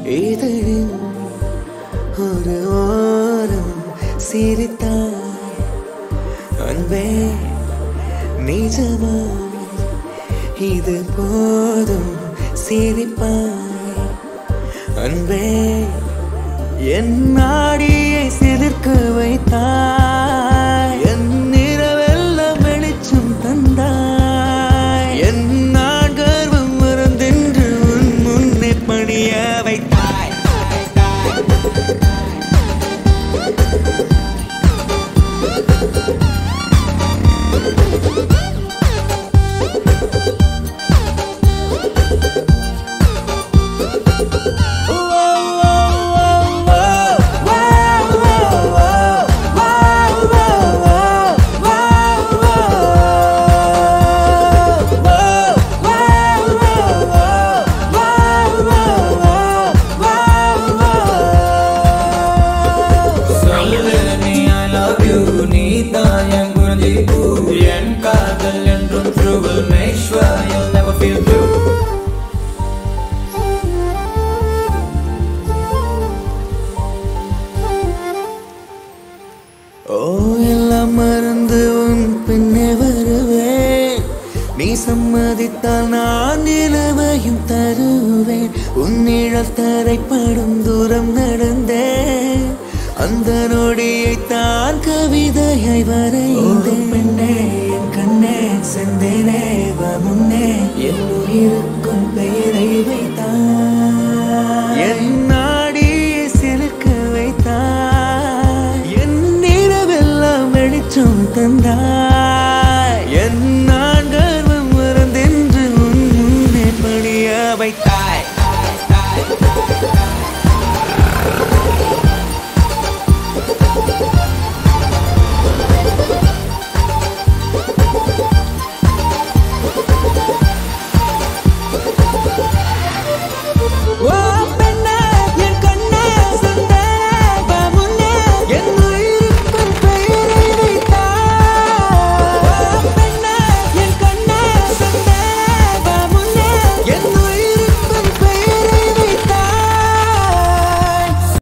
இதழின் ஒரு ஓரம் சிரித்தாய் அன்பே நிஜமா இது போதும் சிரிப்பாய் அன்பே என் நாடியை சிலிர்க்க வைத்தாய் என் நிறவெல்லாம் வெளிச்சம் தந்தாய் என் நான் கர்வம் மறந்தென்று உன் முன்னே பணிய வைத்தாய் சொல்லு நீ I love you நீ தான் என் குறிஞ்சி பூ என் காதல் என்றும் true will make sure you'll never feel blue ஓ எல்லாம் மறந்து உன் பின்னே வருவேன் நீ சம்மதித்தால் நான் நிலவையும் தருவேன் உன் நிழல் தரைப்படும் தூரம் நடந்தேன் அந்த நொடியை தான் கவிதையை வரைந்தேன் பெண்ணே என் கண்ணே செந்தேனே வா முன்னே என் உயிருக்கும் பெயரை வைத்தேன்